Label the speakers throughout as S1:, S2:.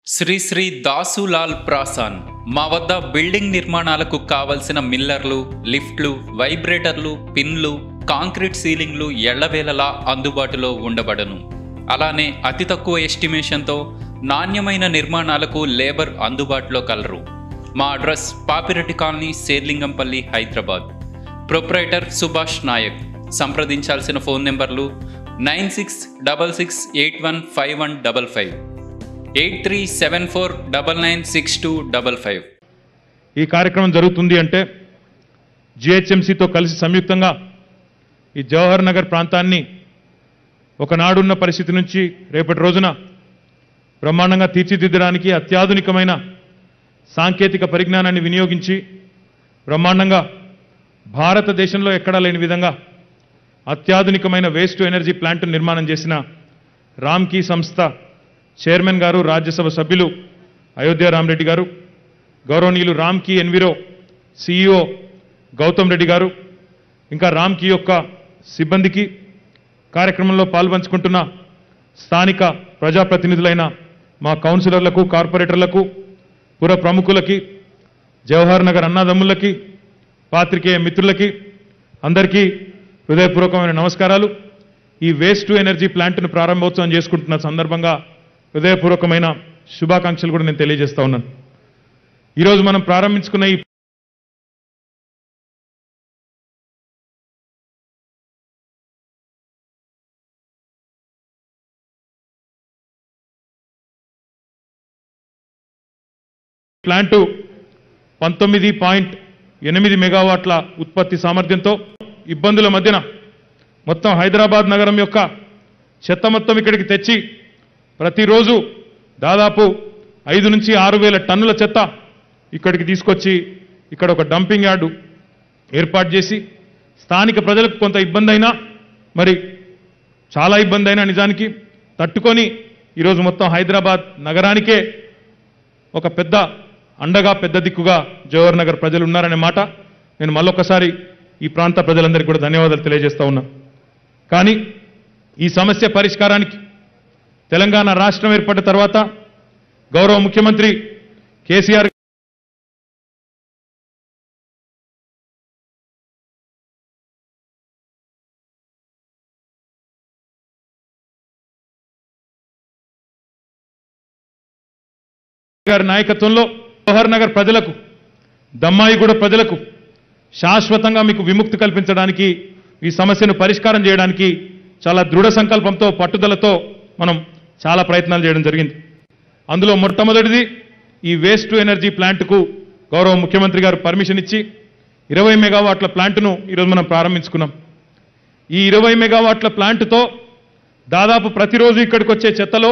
S1: శ్రీ శ్రీ దాసులాల్ ప్రాసాన్ మా వద్ద బిల్డింగ్ నిర్మాణాలకు కావలసిన మిల్లర్లు లిఫ్ట్లు వైబ్రేటర్లు పిన్లు కాంక్రీట్ సీలింగ్లు ఎళ్లవేళలా అందుబాటులో ఉండబడను అలానే అతి తక్కువ ఎస్టిమేషన్తో నాణ్యమైన నిర్మాణాలకు లేబర్ అందుబాటులో కలరు మా address Papireddy colony Serilingampally Hyderabad proprietor Subhash Naik సంప్రదించాల్సిన ఫోన్ నెంబర్లు nine six double six eight one five one double five eight three seven four double nine six two double five
S2: ఈ కార్యక్రమం జరుగుతుంది అంటే జిహెచ్ఎంసీతో కలిసి సంయుక్తంగా ఈ జవహర్ నగర్ ప్రాంతాన్ని ఒకనాడున్న పరిస్థితి నుంచి రేపటి రోజున బ్రహ్మాండంగా తీర్చిదిద్దడానికి అత్యాధునికమైన సాంకేతిక పరిజ్ఞానాన్ని వినియోగించి బ్రహ్మాండంగా భారతదేశంలో ఎక్కడా లేని విధంగా అత్యాధునికమైన వేస్ట్ ఎనర్జీ ప్లాంట్ నిర్మాణం చేసిన రామ్కీ సంస్థ చైర్మన్ గారు రాజ్యసభ సభ్యులు అయోధ్య రామరెడ్డి గారు గౌరవనీయులు రామ్కీ ఎన్విరో సిఇఓ గౌతమ్ రెడ్డి గారు ఇంకా రామ్కీ యొక్క సిబ్బందికి కార్యక్రమంలో పాల్పంచుకుంటున్న స్థానిక ప్రజాప్రతినిధులైన మా కౌన్సిలర్లకు కార్పొరేటర్లకు పుర ప్రముఖులకి జవహర్ నగర్ అన్నాదమ్ములకి పాత్రికేయ మిత్రులకి అందరికీ హృదయపూర్వకమైన నమస్కారాలు ఈ వేస్ట్ టు ఎనర్జీ ప్లాంట్ను ప్రారంభోత్సవం చేసుకుంటున్న సందర్భంగా హృదయపూర్వకమైన శుభాకాంక్షలు కూడా నేను తెలియజేస్తా ఉన్నాను ఈరోజు మనం ప్రారంభించుకున్న ఈ ప్లాంటు పంతొమ్మిది పాయింట్ ఎనిమిది మెగావాట్ల ఉత్పత్తి సామర్థ్యంతో ఇబ్బందుల మధ్యన మొత్తం హైదరాబాద్ నగరం యొక్క చెత్త మొత్తం ఇక్కడికి తెచ్చి ప్రతిరోజు దాదాపు ఐదు నుంచి ఆరు వేల టన్నుల చెత్త ఇక్కడికి తీసుకొచ్చి ఇక్కడ ఒక డంపింగ్ యార్డు ఏర్పాటు చేసి స్థానిక ప్రజలకు కొంత ఇబ్బంది అయినా మరి చాలా ఇబ్బంది అయినా నిజానికి తట్టుకొని ఈరోజు మొత్తం హైదరాబాద్ నగరానికే ఒక పెద్ద అండగా పెద్ద దిక్కుగా జవహర్ నగర్ ప్రజలు ఉన్నారనే మాట నేను మళ్ళొక్కసారి ఈ ప్రాంత ప్రజలందరికీ కూడా ధన్యవాదాలు తెలియజేస్తా ఉన్నా కానీ ఈ సమస్య పరిష్కారానికి తెలంగాణ రాష్ట్రం ఏర్పడిన తర్వాత గౌరవ ముఖ్యమంత్రి కేసీఆర్ గారి నాయకత్వంలో జవహర్ నగర్ ప్రజలకు దమ్మాయిగూడ ప్రజలకు శాశ్వతంగా మీకు విముక్తి కల్పించడానికి ఈ సమస్యను పరిష్కారం చేయడానికి చాలా దృఢ సంకల్పంతో పట్టుదలతో మనం చాలా ప్రయత్నాలు చేయడం జరిగింది అందులో మొట్టమొదటిది ఈ వేస్ట్ టు ఎనర్జీ ప్లాంట్కు గౌరవ ముఖ్యమంత్రి గారు పర్మిషన్ ఇచ్చి ఇరవై మెగావాట్ల ప్లాంట్ను ఈరోజు మనం ప్రారంభించుకున్నాం ఈ ఇరవై మెగావాట్ల ప్లాంట్తో దాదాపు ప్రతిరోజు ఇక్కడికి వచ్చే చెత్తలో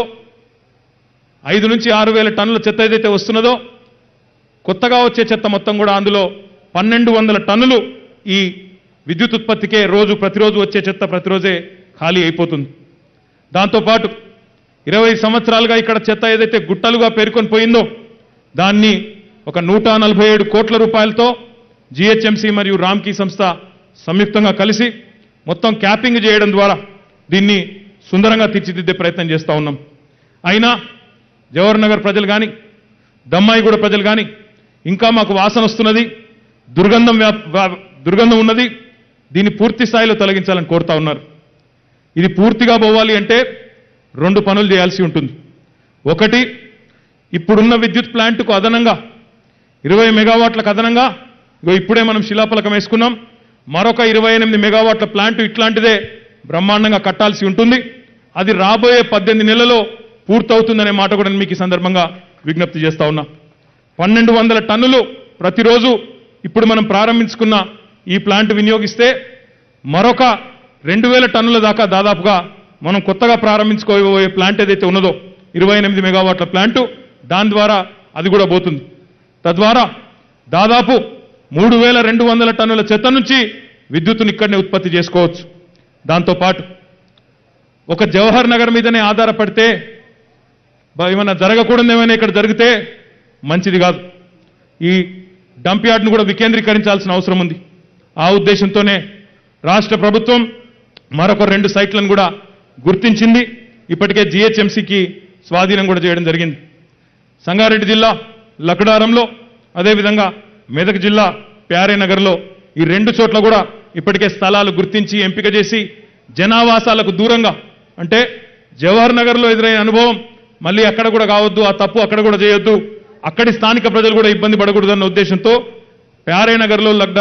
S2: ఐదు నుంచి ఆరు వేల టన్నుల చెత్త ఏదైతే వస్తున్నదో కొత్తగా వచ్చే చెత్త మొత్తం కూడా అందులో పన్నెండు వందల టన్నులు ఈ విద్యుత్ ఉత్పత్తికే రోజు ప్రతిరోజు వచ్చే చెత్త ప్రతిరోజే ఖాళీ అయిపోతుంది దాంతోపాటు ఇరవై సంవత్సరాలుగా ఇక్కడ చెత్త ఏదైతే గుట్టలుగా పేర్కొని పోయిందో దాన్ని ఒక నూట నలభై ఏడు కోట్ల రూపాయలతో జిహెచ్ఎంసీ మరియు రామ్కీ సంస్థ సంయుక్తంగా కలిసి మొత్తం క్యాపింగ్ చేయడం ద్వారా దీన్ని సుందరంగా తీర్చిదిద్దే ప్రయత్నం చేస్తూ ఉన్నాం అయినా జవహర్ నగర్ ప్రజలు కానీ దమ్మాయిగూడ ప్రజలు కానీ ఇంకా మాకు వాసన వస్తున్నది దుర్గంధం వ్యాప్- వ్యా- దుర్గంధం ఉన్నది దీన్ని పూర్తి స్థాయిలో తొలగించాలని కోరుతా ఉన్నారు ఇది పూర్తిగా పోవాలి అంటే రెండు పనులు చేయాల్సి ఉంటుంది ఒకటి ఇప్పుడున్న విద్యుత్ ప్లాంట్కు అదనంగా ఇరవై మెగావాట్లకు అదనంగా ఇగో ఇప్పుడే మనం శిలాఫలకం వేసుకున్నాం మరొక ఇరవై ఎనిమిది మెగావాట్ల ప్లాంట్ ఇట్లాంటిదే బ్రహ్మాండంగా కట్టాల్సి ఉంటుంది అది రాబోయే పద్దెనిమిది నెలల్లో పూర్తవుతుందనే మాట కూడా నేను మీకు ఈ సందర్భంగా విజ్ఞప్తి చేస్తా ఉన్నా పన్నెండు వందల టన్నులు ప్రతిరోజు ఇప్పుడు మనం ప్రారంభించుకున్న ఈ ప్లాంట్ వినియోగిస్తే మరొక రెండు వేల టన్నుల దాకా దాదాపుగా మనం కొత్తగా ప్రారంభించుకోబోయే ప్లాంట్ ఏదైతే ఉన్నదో ఇరవై ఎనిమిది మెగావాట్ల ప్లాంటు దాని ద్వారా అది కూడా పోతుంది తద్వారా దాదాపు మూడు వేల రెండు వందల టన్నుల చెత్త నుంచి విద్యుత్తుని ఇక్కడనే ఉత్పత్తి చేసుకోవచ్చు దాంతోపాటు ఒక జవహర్ నగర్ మీదనే ఆధారపడితే బ- ఏమన్నా జరగకూడదు ఏమైనా ఇక్కడ జరిగితే మంచిది కాదు ఈ డంప్ యార్డ్ను కూడా వికేంద్రీకరించాల్సిన అవసరం ఉంది ఆ ఉద్దేశంతోనే రాష్ట్ర ప్రభుత్వం మరొక రెండు సైట్లను కూడా గుర్తించింది ఇప్పటికే జిహెచ్ఎంసీకి స్వాధీనం కూడా చేయడం జరిగింది సంగారెడ్డి జిల్లా లక్డారంలో అదేవిధంగా మెదక్ జిల్లా ప్యారేనగర్లో ఈ రెండు చోట్ల కూడా ఇప్పటికే స్థలాలు గుర్తించి ఎంపిక చేసి జనావాసాలకు దూరంగా అంటే జవహర్ నగర్లో ఎదురైన అనుభవం మళ్ళీ అక్కడ కూడా కావద్దు ఆ తప్పు అక్కడ కూడా చేయొద్దు అక్కడి స్థానిక ప్రజలు కూడా ఇబ్బంది పడకూడదన్న ఉద్దేశంతో ప్యారేనగర్లో లక్డా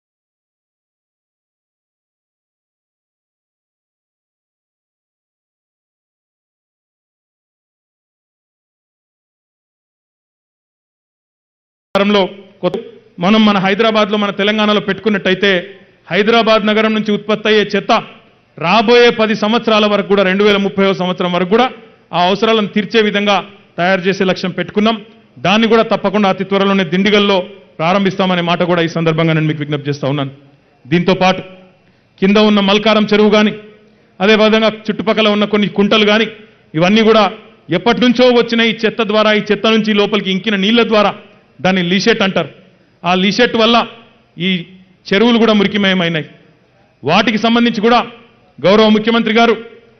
S2: లో కొత్త మనం మన హైదరాబాద్ లో మన తెలంగాణలో పెట్టుకున్నట్టయితే హైదరాబాద్ నగరం నుంచి ఉత్పత్తి అయ్యే చెత్త రాబోయే పది సంవత్సరాల వరకు కూడా రెండు వేల ముప్పై సంవత్సరం వరకు కూడా ఆ అవసరాలను తీర్చే విధంగా తయారు చేసే లక్ష్యం పెట్టుకున్నాం దాన్ని కూడా తప్పకుండా అతి త్వరలోనే దిండిగల్లో ప్రారంభిస్తామనే మాట కూడా ఈ సందర్భంగా నేను మీకు విజ్ఞప్తి చేస్తా ఉన్నాను దీంతో పాటు కింద ఉన్న మల్కారం చెరువు కానీ అదేవిధంగా చుట్టుపక్కల ఉన్న కొన్ని కుంటలు కానీ ఇవన్నీ కూడా ఎప్పటి నుంచో వచ్చిన ఈ చెత్త ద్వారా ఈ చెత్త నుంచి లోపలికి ఇంకిన నీళ్ల ద్వారా దాన్ని లీషెట్ అంటారు ఆ లీషెట్ వల్ల ఈ చెరువులు కూడా మురికిమయమైనాయి వాటికి సంబంధించి కూడా గౌరవ ముఖ్యమంత్రి గారు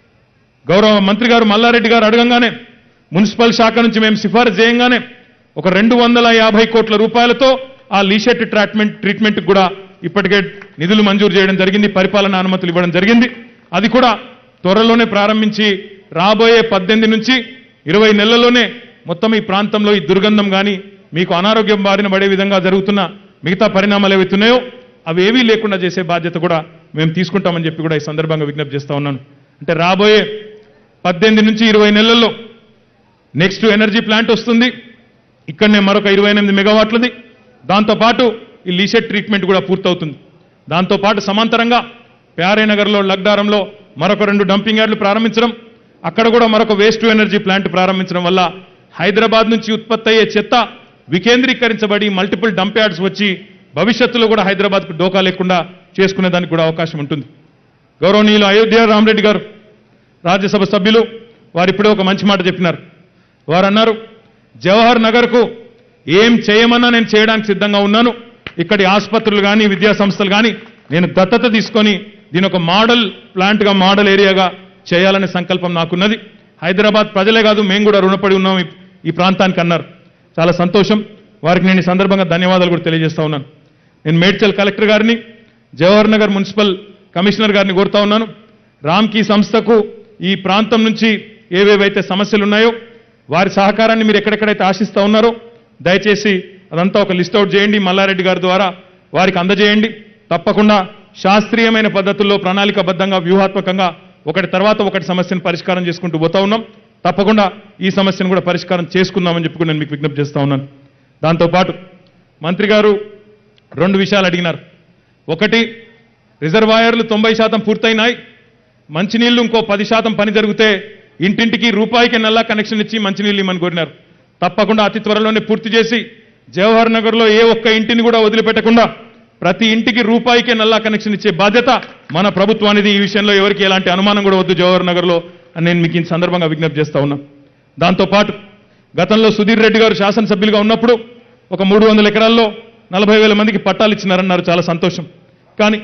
S2: గౌరవ మంత్రి గారు మల్లారెడ్డి గారు అడగంగానే మున్సిపల్ శాఖ నుంచి మేము సిఫారసు చేయంగానే ఒక రెండు వందల యాభై కోట్ల రూపాయలతో ఆ లీషెట్ ట్రీట్మెంట్ ట్రీట్మెంట్ కూడా ఇప్పటికే నిధులు మంజూరు చేయడం జరిగింది పరిపాలన అనుమతులు ఇవ్వడం జరిగింది అది కూడా త్వరలోనే ప్రారంభించి రాబోయే పద్దెనిమిది నుంచి ఇరవై నెలల్లోనే మొత్తం ఈ ప్రాంతంలో ఈ దుర్గంధం కానీ మీకు అనారోగ్యం బారిన పడే విధంగా జరుగుతున్న మిగతా పరిణామాలు ఏవైతున్నాయో అవి ఏవీ లేకుండా చేసే బాధ్యత కూడా మేము తీసుకుంటామని చెప్పి కూడా ఈ సందర్భంగా విజ్ఞప్తి చేస్తా ఉన్నాను అంటే రాబోయే పద్దెనిమిది నుంచి ఇరవై నెలల్లో నెక్స్ట్ ఎనర్జీ ప్లాంట్ వస్తుంది ఇక్కడనే మరొక ఇరవై ఎనిమిది మెగావాట్లది దాంతోపాటు ఈ లీసెట్ ట్రీట్మెంట్ కూడా పూర్తవుతుంది దాంతోపాటు సమాంతరంగా ప్యారేనగర్లో లగ్దారంలో మరొక రెండు డంపింగ్ యార్డులు ప్రారంభించడం అక్కడ కూడా మరొక వేస్ట్ టు ఎనర్జీ ప్లాంట్ ప్రారంభించడం వల్ల హైదరాబాద్ నుంచి ఉత్పత్తి అయ్యే చెత్త వికేంద్రీకరించబడి మల్టిపుల్ డంప్ యార్డ్స్ వచ్చి భవిష్యత్తులో కూడా హైదరాబాద్కు డోకా లేకుండా చేసుకునే దానికి కూడా అవకాశం ఉంటుంది గౌరవనీయులు అయోధ్య రామరెడ్డి గారు రాజ్యసభ సభ్యులు వారు ఇప్పుడే ఒక మంచి మాట చెప్పినారు వారు అన్నారు జవహర్ నగర్కు ఏం చేయమన్నా నేను చేయడానికి సిద్ధంగా ఉన్నాను ఇక్కడి ఆసుపత్రులు కానీ విద్యా సంస్థలు కానీ నేను దత్తత తీసుకొని దీని ఒక మోడల్ ప్లాంట్గా మోడల్ ఏరియాగా చేయాలనే సంకల్పం నాకున్నది హైదరాబాద్ ప్రజలే కాదు మేము కూడా రుణపడి ఉన్నాం ఈ- ఈ ప్రాంతానికి అన్నారు చాలా సంతోషం వారికి నేను ఈ సందర్భంగా ధన్యవాదాలు కూడా తెలియజేస్తా ఉన్నాను నేను మేడ్చల్ కలెక్టర్ గారిని జవహర్ నగర్ మున్సిపల్ కమిషనర్ గారిని కోరుతా ఉన్నాను రామ్కీ సంస్థకు ఈ ప్రాంతం నుంచి ఏవేవైతే సమస్యలు ఉన్నాయో వారి సహకారాన్ని మీరు ఎక్కడెక్కడైతే ఆశిస్తా ఉన్నారో దయచేసి అదంతా ఒక లిస్ట్ అవుట్ చేయండి మల్లారెడ్డి గారి ద్వారా వారికి అందజేయండి తప్పకుండా శాస్త్రీయమైన పద్ధతుల్లో ప్రణాళికాబద్ధంగా వ్యూహాత్మకంగా ఒకటి తర్వాత ఒకటి సమస్యను పరిష్కారం చేసుకుంటూ పోతా ఉన్నాం తప్పకుండా ఈ సమస్యను కూడా పరిష్కారం చేసుకుందామని చెప్పి కూడా నేను మీకు విజ్ఞప్తి చేస్తా ఉన్నాను దాంతోపాటు మంత్రి గారు రెండు విషయాలు అడిగినారు ఒకటి రిజర్వాయర్లు తొంభై శాతం పూర్తయినాయి మంచినీళ్లు ఇంకో పది శాతం పని జరిగితే ఇంటింటికి రూపాయికి నల్లా కనెక్షన్ ఇచ్చి మంచినీళ్ళు ఇమ్మని కోరినారు తప్పకుండా అతి త్వరలోనే పూర్తి చేసి జవహర్ నగర్లో ఏ ఒక్క ఇంటిని కూడా వదిలిపెట్టకుండా ప్రతి ఇంటికి రూపాయికే నల్లా కనెక్షన్ ఇచ్చే బాధ్యత మన ప్రభుత్వానిది ఈ విషయంలో ఎవరికి ఎలాంటి అనుమానం కూడా వద్దు జవహర్ నగర్లో అని నేను మీకు ఈ సందర్భంగా విజ్ఞప్తి చేస్తా ఉన్నా దాంతోపాటు గతంలో సుధీర్ రెడ్డి గారు శాసనసభ్యులుగా ఉన్నప్పుడు ఒక మూడు వందల ఎకరాల్లో నలభై వేల మందికి పట్టాలు ఇచ్చినారన్నారు చాలా సంతోషం కానీ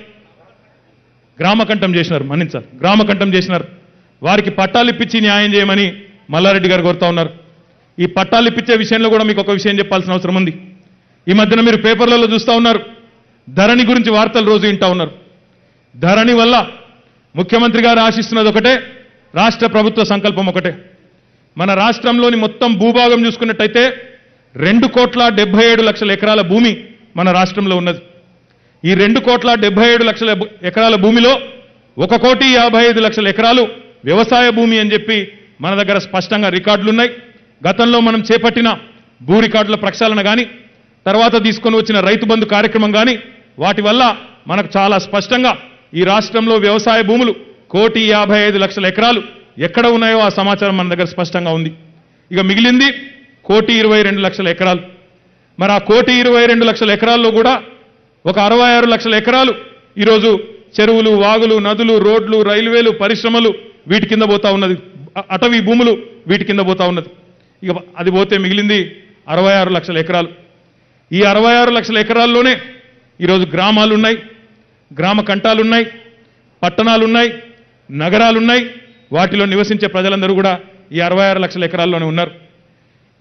S2: గ్రామకంఠం చేసినారు మన్నించాలి గ్రామకంఠం చేసినారు వారికి పట్టాలు ఇప్పించి న్యాయం చేయమని మల్లారెడ్డి గారు కోరుతా ఉన్నారు ఈ పట్టాలు ఇప్పించే విషయంలో కూడా మీకు ఒక విషయం చెప్పాల్సిన అవసరం ఉంది ఈ మధ్యన మీరు పేపర్లలో చూస్తూ ఉన్నారు ధరణి గురించి వార్తలు రోజు వింటా ఉన్నారు ధరణి వల్ల ముఖ్యమంత్రి గారు ఆశిస్తున్నది ఒకటే రాష్ట్ర ప్రభుత్వ సంకల్పం ఒకటే మన రాష్ట్రంలోని మొత్తం భూభాగం చూసుకున్నట్టయితే రెండు కోట్ల డెబ్బై ఏడు లక్షల ఎకరాల భూమి మన రాష్ట్రంలో ఉన్నది ఈ రెండు కోట్ల డెబ్బై ఏడు లక్షల భూ- ఎకరాల భూమిలో ఒక కోటి యాభై ఐదు లక్షల ఎకరాలు వ్యవసాయ భూమి అని చెప్పి మన దగ్గర స్పష్టంగా రికార్డులు ఉన్నాయి గతంలో మనం చేపట్టిన భూ రికార్డుల ప్రక్షాళన కానీ తర్వాత తీసుకొని వచ్చిన రైతు బంధు కార్యక్రమం కానీ వాటి వల్ల మనకు చాలా స్పష్టంగా ఈ రాష్ట్రంలో వ్యవసాయ భూములు కోటి యాభై ఐదు లక్షల ఎకరాలు ఎక్కడ ఉన్నాయో ఆ సమాచారం మన దగ్గర స్పష్టంగా ఉంది ఇక మిగిలింది కోటి ఇరవై రెండు లక్షల ఎకరాలు మరి ఆ కోటి ఇరవై రెండు లక్షల ఎకరాల్లో కూడా ఒక అరవై ఆరు లక్షల ఎకరాలు ఈరోజు చెరువులు వాగులు నదులు రోడ్లు రైల్వేలు పరిశ్రమలు వీటి కింద పోతా ఉన్నది అ- అటవీ భూములు వీటి కింద పోతా ఉన్నది ఇక అది పోతే మిగిలింది అరవై ఆరు లక్షల ఎకరాలు ఈ అరవై ఆరు లక్షల ఎకరాల్లోనే ఈరోజు గ్రామాలు ఉన్నాయి గ్రామ కంటాలు ఉన్నాయి పట్టణాలు ఉన్నాయి నగరాలు ఉన్నాయి వాటిలో నివసించే ప్రజలందరూ కూడా ఈ అరవై ఆరు లక్షల ఎకరాల్లోనే ఉన్నారు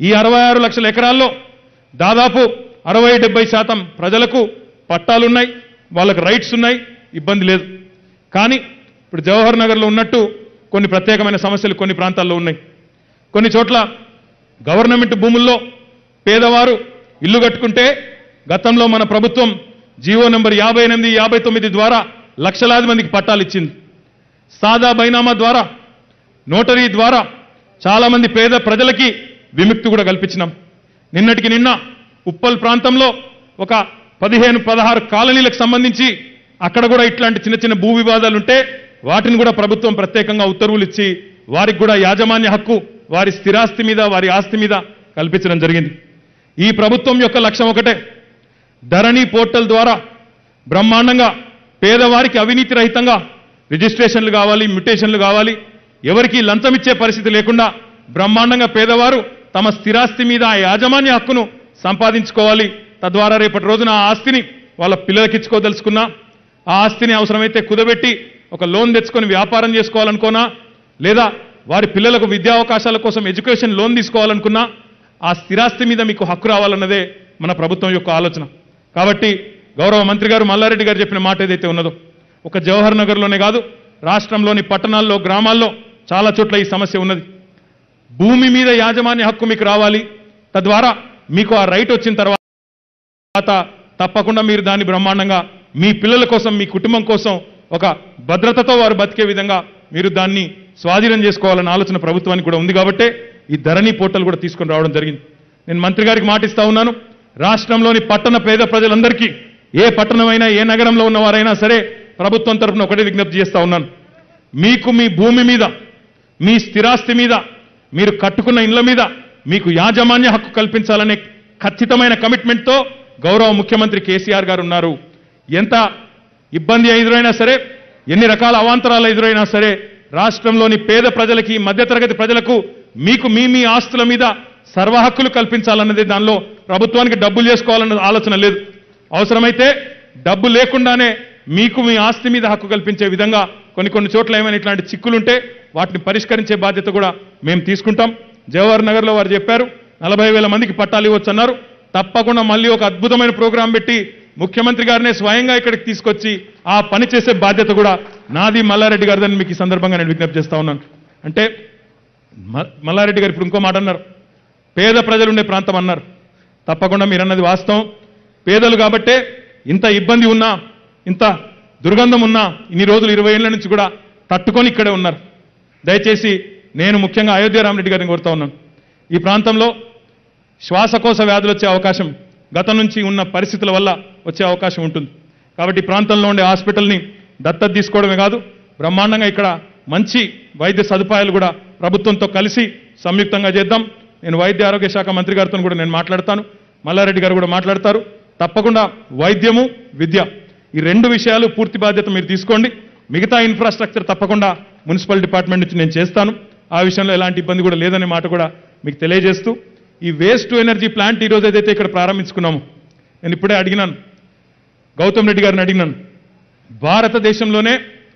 S2: ఈ అరవై ఆరు లక్షల ఎకరాల్లో దాదాపు అరవై డెబ్బై శాతం ప్రజలకు పట్టాలున్నాయి వాళ్ళకు రైట్స్ ఉన్నాయి ఇబ్బంది లేదు కానీ ఇప్పుడు జవహర్ నగర్లో ఉన్నట్టు కొన్ని ప్రత్యేకమైన సమస్యలు కొన్ని ప్రాంతాల్లో ఉన్నాయి కొన్ని చోట్ల గవర్నమెంట్ భూముల్లో పేదవారు ఇల్లు కట్టుకుంటే గతంలో మన ప్రభుత్వం జీవో నెంబర్ యాభై ఎనిమిది యాభై తొమ్మిది ద్వారా లక్షలాది మందికి పట్టాలు ఇచ్చింది సాదా బైనామా ద్వారా నోటరీ ద్వారా చాలామంది పేద ప్రజలకి విముక్తి కూడా కల్పించినాం నిన్నటికి నిన్న ఉప్పల్ ప్రాంతంలో ఒక పదిహేను పదహారు కాలనీలకు సంబంధించి అక్కడ కూడా ఇట్లాంటి చిన్న చిన్న భూ వివాదాలు ఉంటే వాటిని కూడా ప్రభుత్వం ప్రత్యేకంగా ఉత్తర్వులు ఇచ్చి వారికి కూడా యాజమాన్య హక్కు వారి స్థిరాస్తి మీద వారి ఆస్తి మీద కల్పించడం జరిగింది ఈ ప్రభుత్వం యొక్క లక్ష్యం ఒకటే ధరణి పోర్టల్ ద్వారా బ్రహ్మాండంగా పేదవారికి అవినీతి రహితంగా రిజిస్ట్రేషన్లు కావాలి మ్యుటేషన్లు కావాలి ఎవరికి లంచం ఇచ్చే పరిస్థితి లేకుండా బ్రహ్మాండంగా పేదవారు తమ స్థిరాస్తి మీద ఆ యాజమాన్య హక్కును సంపాదించుకోవాలి తద్వారా రేపటి రోజున ఆ ఆస్తిని వాళ్ళ పిల్లలకి ఇచ్చుకోదలుచుకున్నా ఆ ఆస్తిని అవసరమైతే కుదబెట్టి ఒక లోన్ తెచ్చుకొని వ్యాపారం చేసుకోవాలనుకోనా లేదా వారి పిల్లలకు విద్యా అవకాశాల కోసం ఎడ్యుకేషన్ లోన్ తీసుకోవాలనుకున్నా ఆ స్థిరాస్తి మీద మీకు హక్కు రావాలన్నదే మన ప్రభుత్వం యొక్క ఆలోచన కాబట్టి గౌరవ మంత్రి గారు మల్లారెడ్డి గారు చెప్పిన మాట ఏదైతే ఉన్నదో ఒక జవహర్ నగర్లోనే కాదు రాష్ట్రంలోని పట్టణాల్లో గ్రామాల్లో చాలా చోట్ల ఈ సమస్య ఉన్నది భూమి మీద యాజమాన్య హక్కు మీకు రావాలి తద్వారా మీకు ఆ రైట్ వచ్చిన తర్వాత తప్పకుండా మీరు దాన్ని బ్రహ్మాండంగా మీ పిల్లల కోసం మీ కుటుంబం కోసం ఒక భద్రతతో వారు బతికే విధంగా మీరు దాన్ని స్వాధీనం చేసుకోవాలన్న ఆలోచన ప్రభుత్వానికి కూడా ఉంది కాబట్టే ఈ ధరణి పోర్టల్ కూడా తీసుకొని రావడం జరిగింది నేను మంత్రి గారికి మాటిస్తా ఉన్నాను రాష్ట్రంలోని పట్టణ పేద ప్రజలందరికీ ఏ పట్టణమైనా ఏ నగరంలో ఉన్నవారైనా సరే ప్రభుత్వం తరఫున ఒకటే విజ్ఞప్తి చేస్తా ఉన్నాను మీకు మీ భూమి మీద మీ స్థిరాస్తి మీద మీరు కట్టుకున్న ఇండ్ల మీద మీకు యాజమాన్య హక్కు కల్పించాలనే ఖచ్చితమైన కమిట్మెంట్తో గౌరవ ముఖ్యమంత్రి కేసీఆర్ గారు ఉన్నారు ఎంత ఇబ్బంది ఎదురైనా సరే ఎన్ని రకాల అవాంతరాలు ఎదురైనా సరే రాష్ట్రంలోని పేద ప్రజలకి మధ్యతరగతి ప్రజలకు మీకు మీ మీ ఆస్తుల మీద సర్వ హక్కులు కల్పించాలన్నది దానిలో ప్రభుత్వానికి డబ్బులు చేసుకోవాలన్న ఆలోచన లేదు అవసరమైతే డబ్బు లేకుండానే మీకు మీ ఆస్తి మీద హక్కు కల్పించే విధంగా కొన్ని కొన్ని చోట్ల ఏమైనా ఇట్లాంటి చిక్కులుంటే వాటిని పరిష్కరించే బాధ్యత కూడా మేము తీసుకుంటాం జవహర్ నగర్లో వారు చెప్పారు నలభై వేల మందికి పట్టాలు ఇవ్వచ్చు అన్నారు తప్పకుండా మళ్ళీ ఒక అద్భుతమైన ప్రోగ్రాం పెట్టి ముఖ్యమంత్రి గారినే స్వయంగా ఇక్కడికి తీసుకొచ్చి ఆ పని చేసే బాధ్యత కూడా నాది మల్లారెడ్డి గారిదని మీకు ఈ సందర్భంగా నేను విజ్ఞప్తి చేస్తా ఉన్నాను అంటే మ- మల్లారెడ్డి గారు ఇప్పుడు ఇంకో మాట అన్నారు పేద ప్రజలు ఉండే ప్రాంతం అన్నారు తప్పకుండా మీరు అన్నది వాస్తవం పేదలు కాబట్టే ఇంత ఇబ్బంది ఉన్నా ఇంత దుర్గంధం ఉన్నా ఇన్ని రోజులు ఇరవై ఏళ్ళ నుంచి కూడా తట్టుకొని ఇక్కడే ఉన్నారు దయచేసి నేను ముఖ్యంగా అయోధ్య రామరెడ్డి గారిని కోరుతా ఉన్నాను ఈ ప్రాంతంలో శ్వాసకోశ వ్యాధులు వచ్చే అవకాశం గతం నుంచి ఉన్న పరిస్థితుల వల్ల వచ్చే అవకాశం ఉంటుంది కాబట్టి ఈ ప్రాంతంలో ఉండే హాస్పిటల్ని దత్తత తీసుకోవడమే కాదు బ్రహ్మాండంగా ఇక్కడ మంచి వైద్య సదుపాయాలు కూడా ప్రభుత్వంతో కలిసి సంయుక్తంగా చేద్దాం నేను వైద్య ఆరోగ్య శాఖ మంత్రి గారితో కూడా నేను మాట్లాడతాను మల్లారెడ్డి గారు కూడా మాట్లాడతారు తప్పకుండా వైద్యము విద్య ఈ రెండు విషయాలు పూర్తి బాధ్యత మీరు తీసుకోండి మిగతా ఇన్ఫ్రాస్ట్రక్చర్ తప్పకుండా మున్సిపల్ డిపార్ట్మెంట్ నుంచి నేను చేస్తాను ఆ విషయంలో ఎలాంటి ఇబ్బంది కూడా లేదనే మాట కూడా మీకు తెలియజేస్తూ ఈ వేస్ట్ టు ఎనర్జీ ప్లాంట్ ఈరోజు ఏదైతే ఇక్కడ ప్రారంభించుకున్నామో నేను ఇప్పుడే అడిగినాను గౌతమ్ రెడ్డి గారిని అడిగినాను భారతదేశంలోనే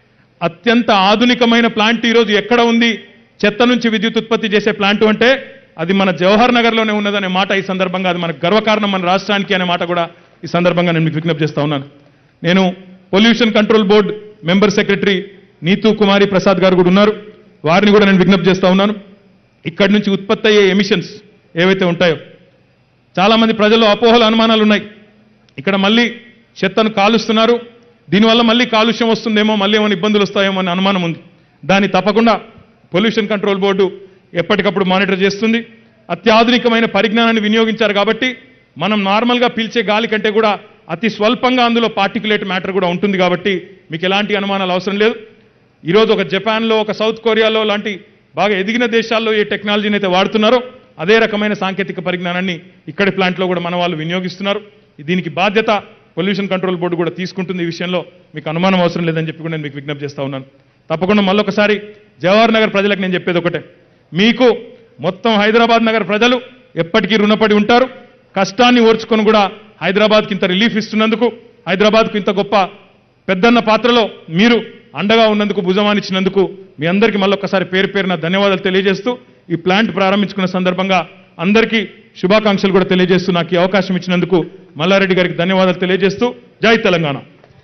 S2: అత్యంత ఆధునికమైన ప్లాంట్ ఈరోజు ఎక్కడ ఉంది చెత్త నుంచి విద్యుత్ ఉత్పత్తి చేసే ప్లాంట్ అంటే అది మన జవహర్ నగర్లోనే ఉన్నదనే మాట ఈ సందర్భంగా అది మనకు గర్వకారణం మన రాష్ట్రానికి అనే మాట కూడా ఈ సందర్భంగా నేను మీకు విజ్ఞప్తి చేస్తా ఉన్నాను నేను pollution control board member secretary Neetu Kumari Prasad గారు కూడా ఉన్నారు వారిని కూడా నేను విజ్ఞప్తి చేస్తా ఉన్నాను ఇక్కడి నుంచి ఉత్పత్తి అయ్యే ఎమిషన్స్ ఏవైతే ఉంటాయో చాలామంది ప్రజల్లో అపోహలు అనుమానాలు ఉన్నాయి ఇక్కడ మళ్ళీ చెత్తను కాలుస్తున్నారు దీనివల్ల మళ్ళీ కాలుష్యం వస్తుందేమో మళ్ళీ ఏమైనా ఇబ్బందులు వస్తాయేమో అనే అనుమానం ఉంది దాన్ని తప్పకుండా పొల్యూషన్ కంట్రోల్ బోర్డు ఎప్పటికప్పుడు మానిటర్ చేస్తుంది అత్యాధునికమైన పరిజ్ఞానాన్ని వినియోగించారు కాబట్టి మనం నార్మల్గా పీల్చే గాలి కంటే కూడా అతి స్వల్పంగా అందులో పార్టికులేట్ మ్యాటర్ కూడా ఉంటుంది కాబట్టి మీకు ఎలాంటి అనుమానాలు అవసరం లేదు ఈరోజు ఒక జపాన్లో ఒక సౌత్ కొరియాలో లాంటి బాగా ఎదిగిన దేశాల్లో ఏ టెక్నాలజీని అయితే వాడుతున్నారో అదే రకమైన సాంకేతిక పరిజ్ఞానాన్ని ఇక్కడి ప్లాంట్లో కూడా మన వాళ్ళు వినియోగిస్తున్నారు దీనికి బాధ్యత పొల్యూషన్ కంట్రోల్ బోర్డు కూడా తీసుకుంటుంది ఈ విషయంలో మీకు అనుమానం అవసరం లేదని చెప్పి కూడా నేను మీకు విజ్ఞప్తి చేస్తా ఉన్నాను తప్పకుండా మళ్ళొకసారి జవహర్ నగర్ ప్రజలకు నేను చెప్పేది ఒకటే మీకు మొత్తం హైదరాబాద్ నగర్ ప్రజలు ఎప్పటికీ రుణపడి ఉంటారు కష్టాన్ని ఓర్చుకొని కూడా హైదరాబాద్కి ఇంత రిలీఫ్ ఇస్తున్నందుకు హైదరాబాద్కు ఇంత గొప్ప పెద్దన్న పాత్రలో మీరు అండగా ఉన్నందుకు భుజమానిచ్చినందుకు మీ అందరికీ మళ్ళొక్కసారి పేరు పేరున ధన్యవాదాలు తెలియజేస్తూ ఈ ప్లాంట్ ప్రారంభించుకున్న సందర్భంగా అందరికీ శుభాకాంక్షలు కూడా తెలియజేస్తూ నాకు ఈ అవకాశం ఇచ్చినందుకు మల్లారెడ్డి గారికి ధన్యవాదాలు తెలియజేస్తూ జై తెలంగాణ